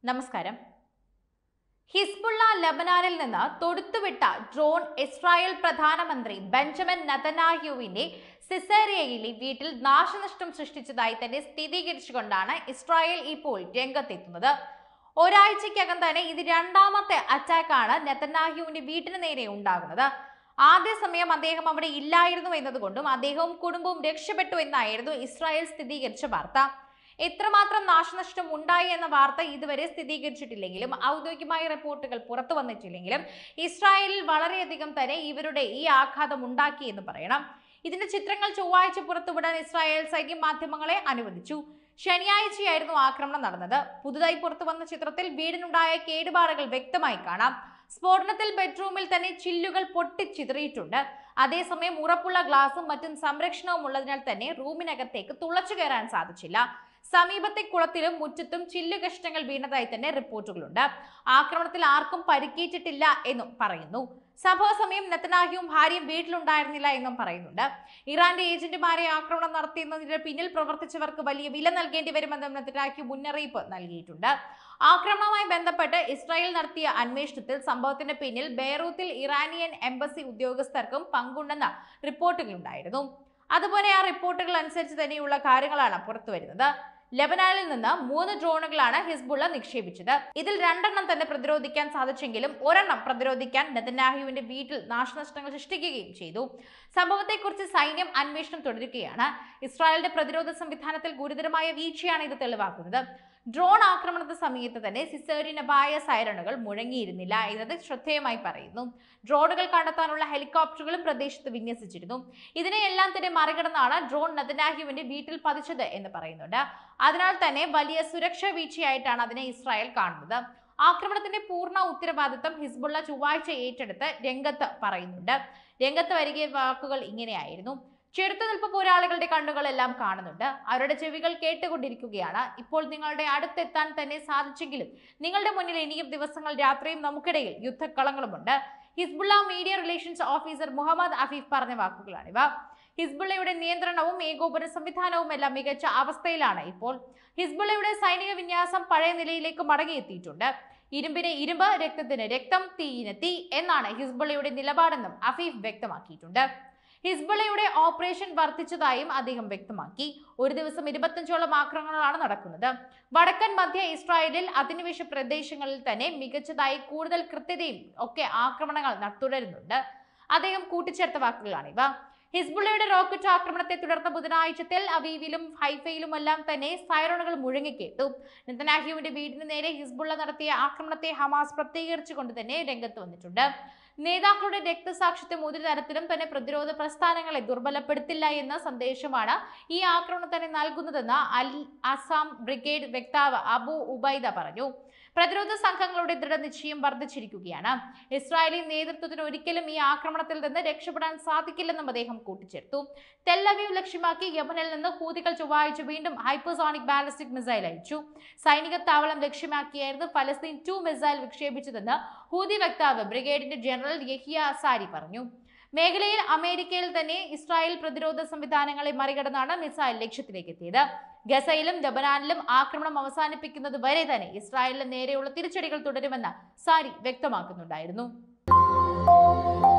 നമസ്കാരം ഹിസ്ബുള്ള ലബനാനിൽ നിന്ന് തൊടുത്തുവിട്ട ഡ്രോൺ ഇസ്രായേൽ പ്രധാനമന്ത്രി ബെഞ്ചമിൻ നതനാഹ്യുവിന്റെ സിസേറിയയിലെ വീട്ടിൽ നാശനഷ്ടം സൃഷ്ടിച്ചതായി തന്നെ സ്ഥിരീകരിച്ചുകൊണ്ടാണ് ഇസ്രായേൽ ഇപ്പോൾ രംഗത്തെത്തുന്നത് ഒരാഴ്ചയ്ക്കകം തന്നെ ഇത് രണ്ടാമത്തെ അറ്റാക്കാണ് നെതന്യാഹുവിന്റെ വീട്ടിന് നേരെ ഉണ്ടാകുന്നത് ആദ്യ സമയം അദ്ദേഹം അവിടെ ഇല്ലായിരുന്നു എന്നതുകൊണ്ടും അദ്ദേഹവും കുടുംബവും രക്ഷപ്പെട്ടു എന്നായിരുന്നു ഇസ്രായേൽ സ്ഥിരീകരിച്ച വാർത്ത എത്രമാത്രം നാശനഷ്ടം ഉണ്ടായി എന്ന വാർത്ത ഇതുവരെ സ്ഥിരീകരിച്ചിട്ടില്ലെങ്കിലും ഔദ്യോഗികമായ റിപ്പോർട്ടുകൾ പുറത്തു വന്നിട്ടില്ലെങ്കിലും ഇസ്രായേലിൽ വളരെയധികം തന്നെ ഇവരുടെ ഈ ആഘാതം ഉണ്ടാക്കി എന്ന് പറയണം ഇതിന്റെ ചിത്രങ്ങൾ ചൊവ്വാഴ്ച പുറത്തുവിടാൻ ഇസ്രായേൽ സൈന്യം മാധ്യമങ്ങളെ അനുവദിച്ചു ശനിയാഴ്ചയായിരുന്നു ആക്രമണം നടന്നത് പുതുതായി പുറത്തു വന്ന ചിത്രത്തിൽ വീടിനുണ്ടായ കേടുപാടുകൾ വ്യക്തമായി കാണാം സ്ഫോടനത്തിൽ ബെഡ്റൂമിൽ തന്നെ ചില്ലുകൾ പൊട്ടിച്ചിതറിയിട്ടുണ്ട് അതേസമയം ഉറപ്പുള്ള ഗ്ലാസും മറ്റും സംരക്ഷണവും ഉള്ളതിനാൽ തന്നെ റൂമിനകത്തേക്ക് തുളച്ചു കയറാൻ സാധിച്ചില്ല സമീപത്തെ കുളത്തിലും മുറ്റത്തും ചില്ലു കഷ്ണങ്ങൾ വീണതായി തന്നെ റിപ്പോർട്ടുകളുണ്ട് ആക്രമണത്തിൽ ആർക്കും പരിക്കേറ്റിട്ടില്ല എന്നും പറയുന്നു സംഭവ സമയം നെത്തനാഹിയും ഭാര്യയും വീട്ടിലുണ്ടായിരുന്നില്ല എന്നും പറയുന്നുണ്ട് ഇറാന്റെ ഏജന്റുമാരെ ആക്രമണം നടത്തിയതിന് പിന്നിൽ പ്രവർത്തിച്ചവർക്ക് വലിയ വില നൽകേണ്ടി വരുമെന്നും നെത്തനാഹ്യു മുന്നറിയിപ്പ് നൽകിയിട്ടുണ്ട് ആക്രമണവുമായി ബന്ധപ്പെട്ട് ഇസ്രായേൽ നടത്തിയ അന്വേഷണത്തിൽ സംഭവത്തിന് പിന്നിൽ ബെയ്റൂത്തിൽ ഇറാനിയൻ എംബസി ഉദ്യോഗസ്ഥർക്കും പങ്കുണ്ടെന്ന റിപ്പോർട്ടുകളുണ്ടായിരുന്നു അതുപോലെ ആ റിപ്പോർട്ടുകൾ അനുസരിച്ച് തന്നെയുള്ള കാര്യങ്ങളാണ് പുറത്തുവരുന്നത് ലെബനാനിൽ നിന്ന് മൂന്ന് ഡ്രോണുകളാണ് ഹിസ്ബുള്ള നിക്ഷേപിച്ചത് ഇതിൽ രണ്ടെണ്ണം തന്നെ പ്രതിരോധിക്കാൻ സാധിച്ചെങ്കിലും ഒരെണ്ണം പ്രതിരോധിക്കാൻ നെതന്യാഹുവിന്റെ വീട്ടിൽ നാശനഷ്ടങ്ങൾ സൃഷ്ടിക്കുകയും ചെയ്തു സംഭവത്തെക്കുറിച്ച് സൈന്യം അന്വേഷണം തുടരുകയാണ് ഇസ്രായേലിന്റെ പ്രതിരോധ സംവിധാനത്തിൽ ഗുരുതരമായ വീഴ്ചയാണ് ഇത് തെളിവാക്കുന്നത് ഡ്രോൺ ആക്രമണത്തെ സമയത്ത് തന്നെ സിസേറിനപായ സൈറണുകൾ മുഴങ്ങിയിരുന്നില്ല എന്നത് ശ്രദ്ധേയമായി പറയുന്നു ഡ്രോണുകൾ കണ്ടെത്താനുള്ള ഹെലികോപ്റ്ററുകളും പ്രദേശത്ത് വിന്യസിച്ചിരുന്നു ഇതിനെയെല്ലാം തന്നെ മറികടന്നാണ് ഡ്രോൺ നദനാഹ്യുവിന്റെ വീട്ടിൽ പതിച്ചത് എന്ന് പറയുന്നുണ്ട് അതിനാൽ തന്നെ വലിയ സുരക്ഷാ വീഴ്ചയായിട്ടാണ് അതിനെ ഇസ്രായേൽ കാണുന്നത് ആക്രമണത്തിന്റെ പൂർണ്ണ ഉത്തരവാദിത്തം ഹിസ്ബുള്ള ചൊവ്വാഴ്ച ഏറ്റെടുത്ത് രംഗത്ത് പറയുന്നുണ്ട് രംഗത്ത് വരിക വാക്കുകൾ ഇങ്ങനെയായിരുന്നു ചെറുത്തുനിൽപ്പ് പോരാളികളുടെ കണ്ണുകളെല്ലാം കാണുന്നുണ്ട് അവരുടെ ചെവികൾ കേട്ടുകൊണ്ടിരിക്കുകയാണ് ഇപ്പോൾ നിങ്ങളുടെ അടുത്തെത്താൻ തന്നെ സാധിച്ചെങ്കിലും നിങ്ങളുടെ മുന്നിൽ ഇനിയും ദിവസങ്ങൾ രാത്രിയും നമുക്കിടയിൽ യുദ്ധക്കളങ്ങളുമുണ്ട് Hezbollah media relations officer Muhammad Afif പറഞ്ഞ വാക്കുകളാണിവ ഹിസ്ബുള്ളയുടെ നിയന്ത്രണവും ഏകോപന സംവിധാനവും എല്ലാം മികച്ച അവസ്ഥയിലാണ് ഇപ്പോൾ ഹിസ്ബുള്ളയുടെ സൈനിക വിന്യാസം പഴയ നിലയിലേക്ക് മടങ്ങിയെത്തിയിട്ടുണ്ട് ഇരുമ്പിന് ഇരുമ്പ് രക്തത്തിന് രക്തം തീയിന് തീ എന്നാണ് ഹിസ്ബുള്ളയുടെ നിലപാടെന്നും അഫീഫ് വ്യക്തമാക്കിയിട്ടുണ്ട് ഹിസ്ബുള്ളയുടെ ഓപ്പറേഷൻ വർദ്ധിച്ചതായും അദ്ദേഹം വ്യക്തമാക്കി ഒരു ദിവസം ഇരുപത്തഞ്ചോളം ആക്രമണങ്ങളാണ് നടക്കുന്നത് വടക്കൻ മധ്യ ഇസ്രായേലിൽ അധിനിവേശ പ്രദേശങ്ങളിൽ തന്നെ മികച്ചതായി കൂടുതൽ കൃത്യതയും ഒക്കെ ആക്രമണങ്ങൾ ന- തുടരുന്നുണ്ട് അദ്ദേഹം കൂട്ടിച്ചേർത്ത വാക്കുകളാണിവ ഹിസ്ബുള്ളയുടെ റോക്കറ്റ് ആക്രമണത്തെ തുടർന്ന് ബുധനാഴ്ച തെൽ അവീവിലും ഹൈഫയിലുമെല്ലാം തന്നെ സൈറണുകൾ മുഴങ്ങിക്കേട്ടു നെതന്യാഹുവിന്റെ വീടിന് നേരെ ഹിസ്ബുള്ള നടത്തിയ ആക്രമണത്തെ ഹമാസ് പ്രത്യേകിച്ചുകൊണ്ട് തന്നെ രംഗത്ത് വന്നിട്ടുണ്ട് നേതാക്കളുടെ രക്തസാക്ഷിത്വം ഒരു തരത്തിലും തന്നെ പ്രതിരോധ പ്രസ്ഥാനങ്ങളെ ദുർബലപ്പെടുത്തില്ല എന്ന സന്ദേശമാണ് ഈ ആക്രമണം തന്നെ നൽകുന്നതെന്ന് അൽ അസാം ബ്രിഗേഡ് വക്താവ് അബു ഉബൈദ പറഞ്ഞു പ്രതിരോധ സംഘങ്ങളുടെ ദൃഢനിശ്ചയം വർദ്ധിച്ചിരിക്കുകയാണ് ഇസ്രായേലി നേതൃത്വത്തിന് ഒരിക്കലും ഈ ആക്രമണത്തിൽ നിന്ന് രക്ഷപ്പെടാൻ സാധിക്കില്ലെന്നും അദ്ദേഹം കൂട്ടിച്ചേർത്തു തെല്ലവീവ് ലക്ഷ്യമാക്കി യമനിൽ നിന്ന് ഹൂതികൾ ചൊവ്വാഴ്ച വീണ്ടും ഹൈപ്പർസോണിക് ബാലിസ്റ്റിക് മിസൈൽ അയച്ചു സൈനിക താവളം ലക്ഷ്യമാക്കിയായിരുന്നു ഫലസ്തീൻ ടു മിസൈൽ വിക്ഷേപിച്ചതെന്ന് ഹൂതി വക്താവ് ബ്രിഗേഡിന്റെ ജനറൽ യഹിയ അസാരി പറഞ്ഞു മേഖലയിൽ അമേരിക്കയിൽ തന്നെ ഇസ്രായേൽ പ്രതിരോധ സംവിധാനങ്ങളെ മറികടന്നാണ് മിസൈൽ ലക്ഷ്യത്തിലേക്ക് എത്തിയത് ഗസയിലും ലബനാനിലും ആക്രമണം അവസാനിപ്പിക്കുന്നത് വരെ തന്നെ ഇസ്രായേലിന് നേരെയുള്ള തിരിച്ചടികൾ തുടരുമെന്ന് സാരി വ്യക്തമാക്കുന്നുണ്ടായിരുന്നു